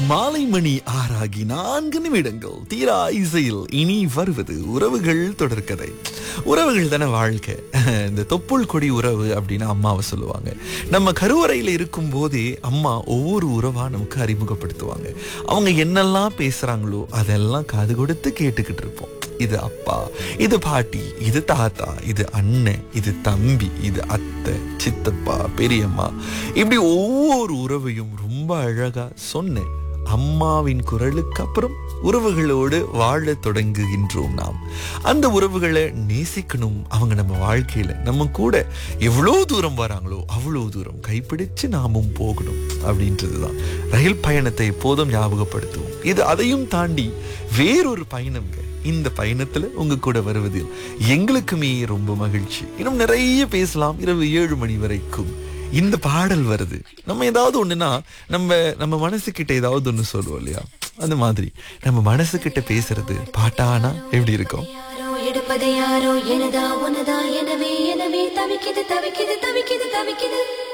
மாலை மணி ஆறாகி நான்கு நிமிடங்கள் தீரா இசையில் இனி வருவது உறவுகள் தொடர்கதை உறவுகள் தானே வாழ்க்கை இந்த தொப்புள் கொடி உறவு அப்படின்னு அம்மாவை சொல்லுவாங்க நம்ம கருவறையில இருக்கும் போதே அம்மா ஒவ்வொரு உறவா நமக்கு அறிமுகப்படுத்துவாங்க அவங்க என்னெல்லாம் பேசுறாங்களோ அதெல்லாம் காது கொடுத்து கேட்டுக்கிட்டு இருப்போம் இது அப்பா இது பாட்டி இது தாத்தா இது அண்ணன் இது தம்பி இது அத்தை சித்தப்பா பெரியம்மா இப்படி ஒவ்வொரு உறவையும் ரொம்ப அழகா சொன்னேன் அம்மாவின் குரலுக்கு அப்புறம் உறவுகளோடு வாழ தொடங்குகின்றோம் நாம் அந்த உறவுகளை நேசிக்கணும் அவங்க நம்ம வாழ்க்கையில நம்ம கூட எவ்வளோ தூரம் வராங்களோ அவ்வளோ தூரம் கைப்பிடிச்சு நாமும் போகணும் அப்படின்றதுதான் ரயில் பயணத்தை எப்போதும் ஞாபகப்படுத்துவோம் இது அதையும் தாண்டி வேறொரு பயணம்ங்க இந்த பயணத்துல உங்க கூட வருவதில் எங்களுக்குமே ரொம்ப மகிழ்ச்சி இன்னும் நிறைய பேசலாம் இரவு ஏழு மணி வரைக்கும் இந்த பாடல் வருது நம்ம ஏதாவது ஒண்ணுனா நம்ம நம்ம மனசுக்கிட்ட ஏதாவது ஒண்ணு சொல்லுவோம் இல்லையா அந்த மாதிரி நம்ம மனசுக்கிட்ட பேசுறது பாட்டானா எப்படி இருக்கும் யாரோ எடுப்பது யாரோ எனதா உனதா எனவே எனவே தவிக்குது தவிக்குது தவிக்குது தவிக்குது